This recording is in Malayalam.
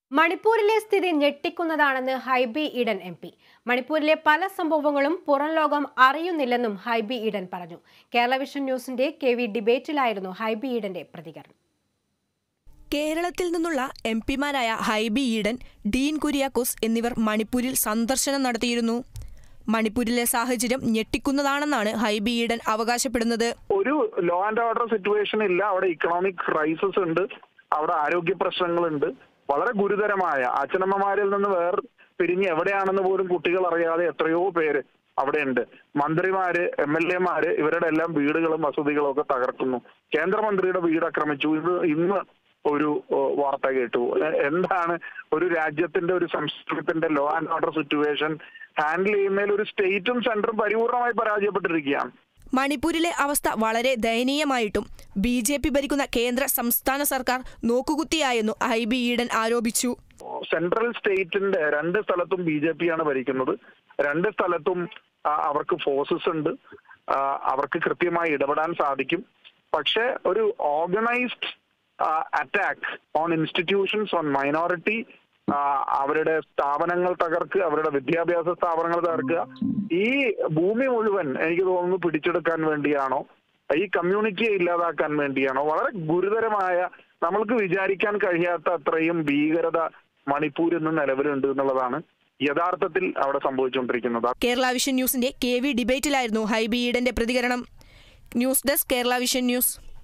മണിപ്പൂരിലെ സ്ഥിതി ഞെട്ടിക്കുന്നതാണെന്ന് ഹൈബി ഈഡൻ എം പി മണിപ്പൂരിലെ പല സംഭവങ്ങളും പുറം ലോകം അറിയുന്നില്ലെന്നും ഹൈബി ഈഡൻ പറഞ്ഞു കേരള വിഷൻ ന്യൂസിന്റെ കെ വി ഡിബേറ്റിലായിരുന്നു ഹൈബി ഈഡന്റെ പ്രതികരണം കേരളത്തിൽ നിന്നുള്ള എം പിമാരായ ഹൈബി ഈഡൻ ഡീൻ കുര്യാക്കോസ് എന്നിവർ മണിപ്പൂരിൽ സന്ദർശനം നടത്തിയിരുന്നു മണിപ്പൂരിലെ സാഹചര്യം ഞെട്ടിക്കുന്നതാണെന്നാണ് ഹൈബി ഈഡൻ അവകാശപ്പെടുന്നത് ഒരു ലോ ആൻഡ് ഓർഡർ സിറ്റുവേഷൻ ഇല്ല അവിടെ ഇക്കണോമിക് ക്രൈസിസ് ഉണ്ട് അവിടെ ആരോഗ്യ പ്രശ്നങ്ങളുണ്ട് വളരെ ഗുരുതരമായ അച്ഛനമ്മമാരിൽ നിന്ന് വേർ പിരിഞ്ഞ് എവിടെയാണെന്ന് പോലും കുട്ടികൾ അറിയാതെ എത്രയോ പേര് അവിടെയുണ്ട് മന്ത്രിമാര് എം എൽ എമാര് ഇവരുടെ എല്ലാം വീടുകളും വസതികളും ഒക്കെ തകർക്കുന്നു കേന്ദ്രമന്ത്രിയുടെ വീട് ആക്രമിച്ചു ഇത് ഇന്ന് ഒരു ഓ, വാർത്ത കേട്ടു എ- എന്താണ് ഒരു രാജ്യത്തിന്റെ ഒരു സംസ്ഥാനത്തിന്റെ law and order situation handle ചെയ്യുന്നതിൽ ഒരു സ്റ്റേറ്റും സെന്ററും പരിപൂർണമായി പരാജയപ്പെട്ടിരിക്കുകയാണ് മണിപ്പൂരിലെ അവസ്ഥ വളരെ ദയനീയമായിട്ടും ബി ജെ പി ഭരിക്കുന്ന കേന്ദ്ര സംസ്ഥാന സർക്കാർ നോക്കുകുത്തിയായെന്നു ഹൈബി ഈഡൻ ആരോപിച്ചു സെൻട്രൽ സ്റ്റേറ്റിന്റെ രണ്ട് സ്ഥലത്തും ബി ജെ പി ആണ് ഭരിക്കുന്നത് രണ്ട് സ്ഥലത്തും ആ, അവർക്ക് ഫോഴ്സസ് ഉണ്ട് ആ, അവർക്ക് കൃത്യമായി ഇടപെടാൻ സാധിക്കും പക്ഷെ ഒരു organised attack on institutions on minority അവരുടെ സ്ഥാപനങ്ങൾ തകർക്കുക അവരുടെ വിദ്യാഭ്യാസ സ്ഥാപനങ്ങൾ തകർക്കുക ഈ ഭൂമി മുഴുവൻ എനിക്ക് തോന്നുന്നു പിടിച്ചെടുക്കാൻ വേണ്ടിയാണോ ഈ കമ്മ്യൂണിറ്റിയെ ഇല്ലാതാക്കാൻ വേണ്ടിയാണോ വളരെ ഗുരുതരമായ നമ്മൾക്ക് വിചാരിക്കാൻ കഴിയാത്ത അത്രയും ഭീകരത മണിപ്പൂരിൽ നിന്ന് നിലവിലുണ്ട് എന്നുള്ളതാണ് യഥാർത്ഥത്തിൽ അവിടെ സംഭവിച്ചുകൊണ്ടിരിക്കുന്നത് കേരള വിഷൻ ന്യൂസിന്റെ കെ വി ഡിബേറ്റിലായിരുന്നു ഹൈബി ഈഡന്റെ പ്രതികരണം news desk Kerala vision news